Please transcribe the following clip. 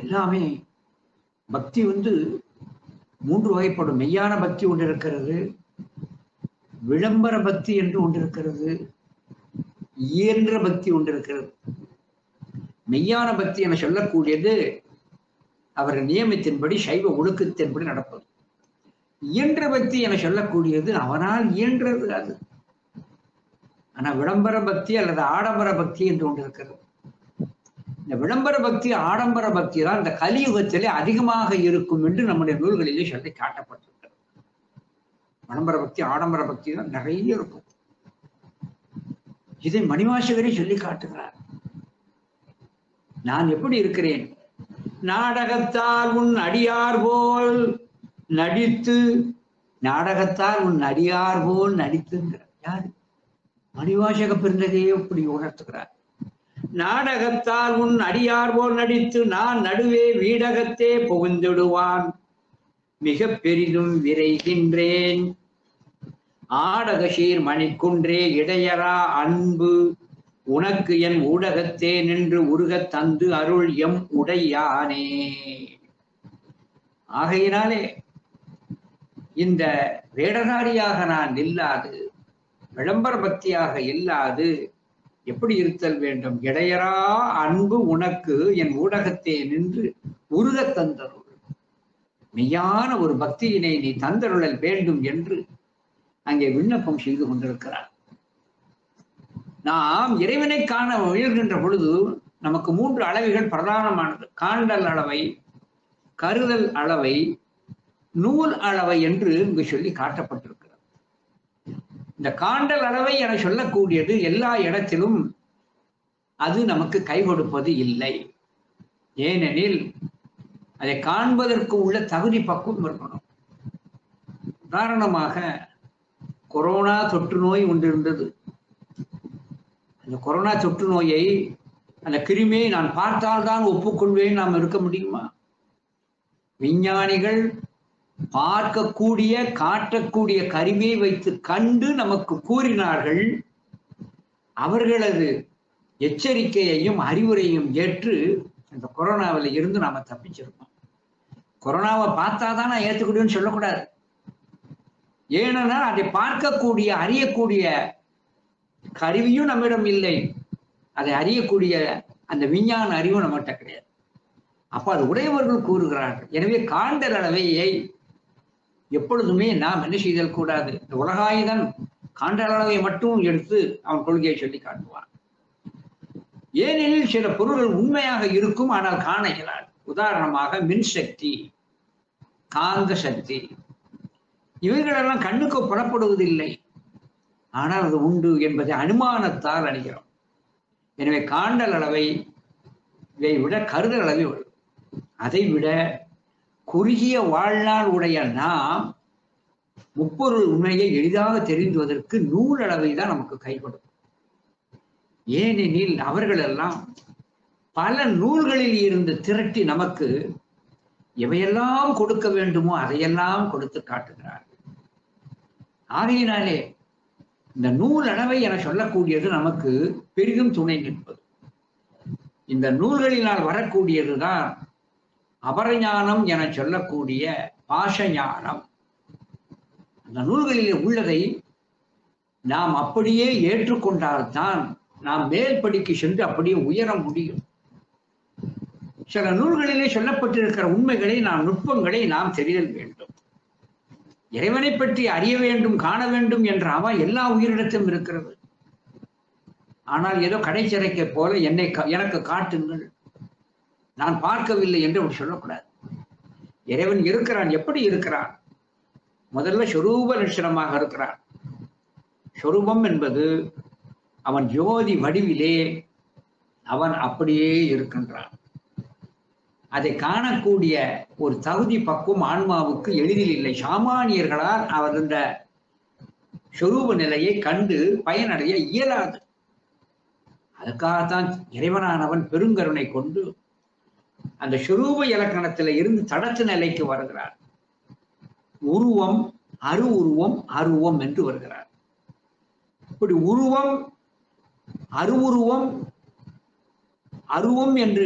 எல்லாமே பக்தி வந்து மூன்று வகைப்படும் மெய்யான பக்தி ஒன்று இருக்கிறது விளம்பர பக்தி என்று ஒன்று இருக்கிறது இயன்ற பக்தி ஒன்று இருக்கிறது மெய்யான பக்தி என சொல்லக்கூடியது அவர் நியமத்தின்படி சைவ ஒழுக்கத்தின்படி நடப்பது இயன்ற பக்தி என சொல்லக்கூடியது அவனால் இயன்றது அது ஆனா விளம்பர பக்தி அல்லது ஆடம்பர பக்தி என்று ஒன்று இருக்கிறது இந்த விளம்பர பக்தி ஆடம்பர பக்தி தான் இந்த கலியுகத்திலே அதிகமாக இருக்கும் என்று நம்முடைய நூல்களிலே சொல்லி காட்டப்பட்டிருக்கிறது விளம்பர பக்தி ஆடம்பர பக்தி தான் நிறைய இருக்கும் இதை மணிவாசகரே சொல்லி காட்டுகிறார் நான் எப்படி இருக்கிறேன் நாடகத்தால் உன் அடியார் போல் நடித்து நாடகத்தால் உன் அடியார் போல் நடித்துங்கிறார் யாரு மணிவாசக பெருந்தகையே இப்படி உணர்த்துகிறார் நாடகத்தால் உன் அடியார் போல் நடித்து நான் நடுவே வீடகத்தே புகுந்திடுவான் மிக பெரிதும் விரைகின்றேன் ஆடக சீர் மணிக்குன்றே இடையரா அன்பு உனக்கு என் ஊடகத்தே நின்று உருகத் தந்து அருள் எம் உடையானே ஆகையினாலே இந்த வேடதாரியாக நான் இல்லாது விளம்பர பக்தியாக இல்லாது எப்படி இருத்தல் வேண்டும் இடையரா அன்பு உனக்கு என் ஊடகத்தே நின்று உருகத் தந்தருள் மெய்யான ஒரு பக்தியினை நீ தந்தருளல் வேண்டும் என்று அங்கே விண்ணப்பம் செய்து கொண்டிருக்கிறார் நாம் இறைவனை காண முயல்கின்ற பொழுது நமக்கு மூன்று அளவைகள் பிரதானமானது காண்டல் அளவை கருதல் அளவை நூல் அளவை என்று இங்கு சொல்லி காட்டப்பட்டிருக்கிறது இந்த காண்டல் அளவை என சொல்லக்கூடியது எல்லா இடத்திலும் அது நமக்கு கை கொடுப்பது இல்லை ஏனெனில் அதை காண்பதற்கு உள்ள தகுதி பக்குவம் இருக்கணும் உதாரணமாக கொரோனா தொற்று நோய் ஒன்று இருந்தது அந்த கொரோனா தொற்று நோயை அந்த கிருமியை நான் பார்த்தால்தான் ஒப்புக்கொள்வேன் நாம் இருக்க முடியுமா விஞ்ஞானிகள் பார்க்கக்கூடிய காட்டக்கூடிய கருவியை வைத்து கண்டு நமக்கு கூறினார்கள் அவர்களது எச்சரிக்கையையும் அறிவுரையும் ஏற்று இந்த கொரோனாவில் இருந்து நாம தப்பிச்சிருக்கோம் கொரோனாவை பார்த்தாதான் நான் ஏற்றுக்கிடுவேன்னு சொல்லக்கூடாது ஏனென்றால் அதை பார்க்கக்கூடிய அறியக்கூடிய கருவியும் நம்மிடம் இல்லை அதை அறியக்கூடிய அந்த விஞ்ஞான அறிவும் நம்மகிட்ட கிடையாது அப்ப அது உடையவர்கள் கூறுகிறார்கள் எனவே காண்டல் அளவையை எப்பொழுதுமே நாம் என்ன செய்தல் கூடாது இந்த உலகாயுதன் காண்டல் அளவை மட்டும் எடுத்து அவன் கொள்கையை சொல்லி காட்டுவான் ஏனெனில் சில பொருள்கள் உண்மையாக இருக்கும் ஆனால் காண இயலாது உதாரணமாக மின்சக்தி காந்த சக்தி இவைகளெல்லாம் கண்ணுக்கு புறப்படுவதில்லை ஆனால் அது உண்டு என்பதை அனுமானத்தால் அணிகிறோம் எனவே காண்டல் அளவை இதை விட கருதல் அளவை உள்ளது அதை விட குறுகிய வாழ்நாள் உடைய நாம் முப்பொருள் உண்மையை எளிதாக தெரிந்துவதற்கு நூல் அளவை தான் நமக்கு கை கொடுக்கும் ஏனெனில் அவர்களெல்லாம் பல நூல்களில் இருந்து திரட்டி நமக்கு எவையெல்லாம் கொடுக்க வேண்டுமோ அதையெல்லாம் கொடுத்து காட்டுகிறார்கள் ஆகையினாலே இந்த நூல் அளவை என சொல்லக்கூடியது நமக்கு பெரிதும் துணை நிற்பது இந்த நூல்களினால் வரக்கூடியதுதான் அபரஞானம் என சொல்லக்கூடிய பாஷ ஞானம் அந்த நூல்களிலே உள்ளதை நாம் அப்படியே ஏற்றுக்கொண்டால்தான் நாம் மேல் படிக்கு சென்று அப்படியே உயர முடியும் சில நூல்களிலே சொல்லப்பட்டிருக்கிற உண்மைகளை நாம் நுட்பங்களை நாம் தெரிதல் வேண்டும் இறைவனை பற்றி அறிய வேண்டும் காண வேண்டும் என்ற அவ எல்லா உயிரிடத்தும் இருக்கிறது ஆனால் ஏதோ கடைச்சிறைக்கை போல என்னை கா- எனக்கு காட்டுங்கள் நான் பார்க்கவில்லை என்று அவர் சொல்லக்கூடாது இறைவன் இருக்கிறான் எப்படி இருக்கிறான் முதல்ல சொரூப லட்சணமாக இருக்கிறான் சொரூபம் என்பது அவன் ஜோதி வடிவிலே அவன் அப்படியே இருக்கின்றான் அதை காணக்கூடிய ஒரு தகுதி பக்குவம் ஆன்மாவுக்கு எளிதில் இல்லை சாமானியர்களால் அவர் இந்த சொரூப நிலையை கண்டு பயனடைய இயலாது அதுக்காகத்தான் இறைவனானவன் பெருங்கருணை கொண்டு அந்த சொரூப இலக்கணத்தில இருந்து தடத்து நிலைக்கு வருகிறார் உருவம் அரு உருவம் அருவம் என்று வருகிறார் இப்படி உருவம் அருவுருவம் அருவம் என்று